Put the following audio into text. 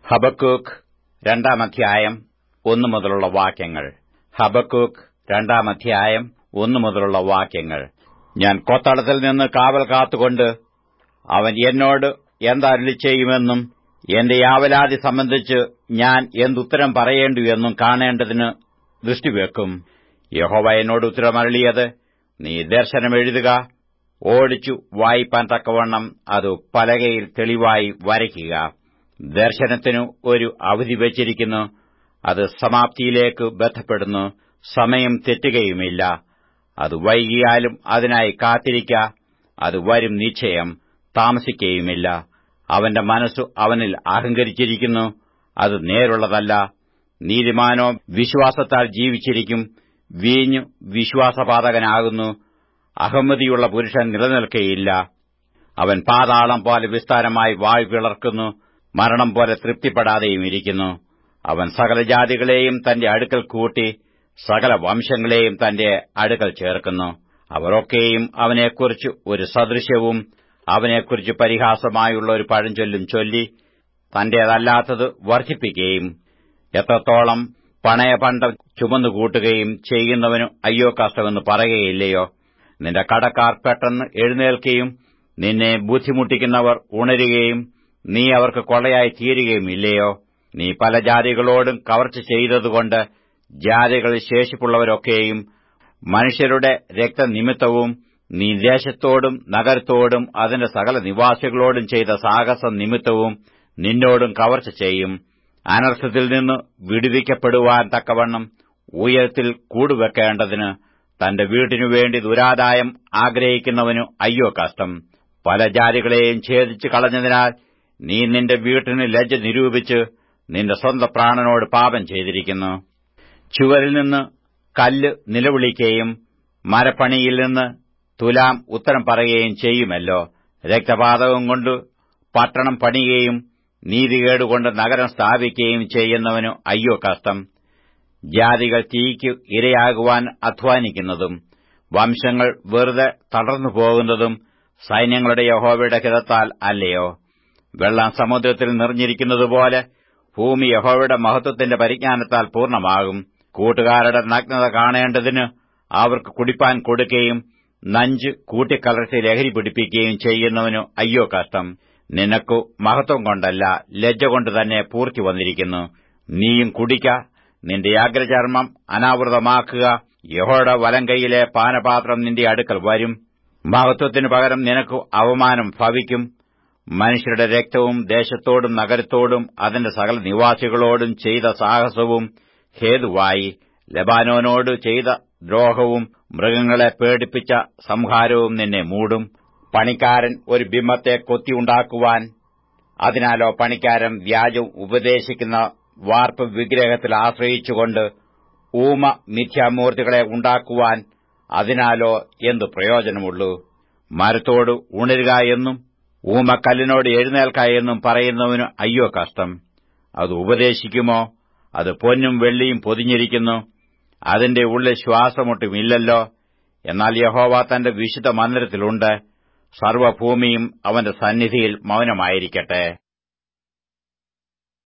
Habakkuk രണ്ടാം അധ്യായം ഒന്നു മുതലുള്ള വാക്യങ്ങൾ ഹബക്കൂക്ക് രണ്ടാം അധ്യായം ഒന്നു മുതലുള്ള വാക്യങ്ങൾ ഞാൻ കൊത്തളത്തിൽ നിന്ന് കാവൽ കാത്തുകൊണ്ട് അവൻ എന്നോട് എന്തരുളി ചെയ്യുമെന്നും എന്റെ യാവലാതി സംബന്ധിച്ച് ഞാൻ എന്തുത്തരം പറയേണ്ടു എന്നും കാണേണ്ടതിന് ദൃഷ്ടിവെക്കും യഹോവ എന്നോട് ഉത്തരമരളിയത് നീ ദർശനം എഴുതുക ഓടിച്ചു വായിപ്പാൻ തക്കവണ്ണം അത് പലകയിൽ തെളിവായി വരയ്ക്കുക ദർശനത്തിനു ഒരു അവധി വച്ചിരിക്കുന്നു അത് സമാപ്തിയിലേക്ക് ബന്ധപ്പെടുന്നു സമയം തെറ്റുകയുമില്ല അത് വൈകിയാലും അതിനായി കാത്തിരിക്ക അത് വരും നിശ്ചയം താമസിക്കുകയുമില്ല അവന്റെ മനസ്സു അവനിൽ അഹങ്കരിച്ചിരിക്കുന്നു അത് നേരുള്ളതല്ല നീതിമാനോ വിശ്വാസത്താൽ ജീവിച്ചിരിക്കും വീഞ്ഞു വിശ്വാസപാതകനാകുന്നു അഹമ്മതിയുള്ള പുരുഷൻ നിലനിൽക്കയില്ല അവൻ പാതാളം പോലെ വിസ്താരമായി വായു പിളർക്കുന്നു മരണം പോലെ തൃപ്തിപ്പെടാതെയും ഇരിക്കുന്നു അവൻ സകല ജാതികളെയും തന്റെ അടുക്കൽ കൂട്ടി സകല വംശങ്ങളെയും തന്റെ അടുക്കൽ ചേർക്കുന്നു അവരൊക്കെയും അവനെക്കുറിച്ച് ഒരു സദൃശ്യവും അവനെക്കുറിച്ച് പരിഹാസമായുള്ള ഒരു പഴഞ്ചൊല്ലും ചൊല്ലി തന്റേതല്ലാത്തത് വർദ്ധിപ്പിക്കുകയും എത്രത്തോളം പണയപണ്ടം ചുമന്നുകൂട്ടുകയും ചെയ്യുന്നവനു അയ്യോ കഷ്ടമെന്ന് പറയുകയില്ലയോ നിന്റെ കടക്കാർ പെട്ടെന്ന് എഴുന്നേൽക്കുകയും നിന്നെ ബുദ്ധിമുട്ടിക്കുന്നവർ ഉണരുകയും നീ അവർക്ക് കൊള്ളയായി തീരുകയും ഇല്ലയോ നീ പല ജാതികളോടും കവർച്ച ചെയ്തതുകൊണ്ട് ജാതികളിൽ ശേഷിപ്പുള്ളവരൊക്കെയും മനുഷ്യരുടെ രക്തനിമിത്തവും നീ ദേശത്തോടും നഗരത്തോടും അതിന്റെ സകല നിവാസികളോടും ചെയ്ത സാഹസം നിമിത്തവും നിന്നോടും കവർച്ച ചെയ്യും അനർത്ഥത്തിൽ നിന്ന് വിടുവിക്കപ്പെടുവാൻ തക്കവണ്ണം ഉയരത്തിൽ കൂടുവെക്കേണ്ടതിന് തന്റെ വീട്ടിനുവേണ്ടി ദുരാദായം ആഗ്രഹിക്കുന്നവനു അയ്യോ കഷ്ടം പല ജാതികളെയും ഛേദിച്ചു കളഞ്ഞതിനാൽ നീ നിന്റെ വീട്ടിന് ലജ്ജ നിരൂപിച്ച് നിന്റെ സ്വന്തം പ്രാണനോട് പാപം ചെയ്തിരിക്കുന്നു ചുവരിൽ നിന്ന് കല്ല് നിലവിളിക്കുകയും മരപ്പണിയിൽ നിന്ന് തുലാം ഉത്തരം പറയുകയും ചെയ്യുമല്ലോ രക്തപാതകം കൊണ്ട് പട്ടണം പണിയുകയും നീതികേടുകൊണ്ട് നഗരം സ്ഥാപിക്കുകയും ചെയ്യുന്നവനു അയ്യോ കഷ്ടം ജാതികൾ തീയ്ക്ക് ഇരയാകുവാൻ അധ്വാനിക്കുന്നതും വംശങ്ങൾ വെറുതെ തളർന്നു പോകുന്നതും സൈന്യങ്ങളുടെ യഹോവയുടെ ഹിതത്താൽ അല്ലയോ വെള്ളം സമുദ്രത്തിൽ നിറഞ്ഞിരിക്കുന്നതുപോലെ ഭൂമി യഹോവയുടെ മഹത്വത്തിന്റെ പരിജ്ഞാനത്താൽ പൂർണ്ണമാകും കൂട്ടുകാരുടെ നഗ്നത കാണേണ്ടതിന് അവർക്ക് കുടിപ്പാൻ കൊടുക്കുകയും നഞ്ച് കൂട്ടിക്കലർത്തി ലഹരി പിടിപ്പിക്കുകയും ചെയ്യുന്നവനു അയ്യോ കഷ്ടം നിനക്കു മഹത്വം കൊണ്ടല്ല ലജ്ജ കൊണ്ട് തന്നെ പൂർത്തി വന്നിരിക്കുന്നു നീയും കുടിക്ക നിന്റെ യാഗ്രചർമ്മം അനാവൃതമാക്കുക യഹോയുടെ വലം കൈയിലെ പാനപാത്രം നിന്റെ അടുക്കൽ വരും മഹത്വത്തിനു പകരം നിനക്ക് അവമാനം ഭവിക്കും മനുഷ്യരുടെ രക്തവും ദേശത്തോടും നഗരത്തോടും അതിന്റെ സകല നിവാസികളോടും ചെയ്ത സാഹസവും ഹേതുവായി ലബാനോനോട് ചെയ്ത ദ്രോഹവും മൃഗങ്ങളെ പേടിപ്പിച്ച സംഹാരവും നിന്നെ മൂടും പണിക്കാരൻ ഒരു ബിംബത്തെ കൊത്തിയുണ്ടാക്കുവാൻ അതിനാലോ പണിക്കാരൻ വ്യാജം ഉപദേശിക്കുന്ന വാർപ്പ് വിഗ്രഹത്തിൽ ആശ്രയിച്ചുകൊണ്ട് ഊമ മിഥ്യാമൂർത്തികളെ ഉണ്ടാക്കുവാൻ അതിനാലോ എന്തു പ്രയോജനമുള്ളൂ മരത്തോട് ഉണരുക എന്നും ഊമക്കല്ലിനോട് എഴുന്നേൽക്ക എന്നും പറയുന്നവന് അയ്യോ കഷ്ടം അത് ഉപദേശിക്കുമോ അത് പൊന്നും വെള്ളിയും പൊതിഞ്ഞിരിക്കുന്നു അതിന്റെ ഉള്ളിൽ ശ്വാസമൊട്ടുമില്ലല്ലോ എന്നാൽ യഹോവ തന്റെ വിശുദ്ധ മന്ദിരത്തിലുണ്ട് സർവ്വഭൂമിയും അവന്റെ സന്നിധിയിൽ മൗനമായിരിക്കട്ടെ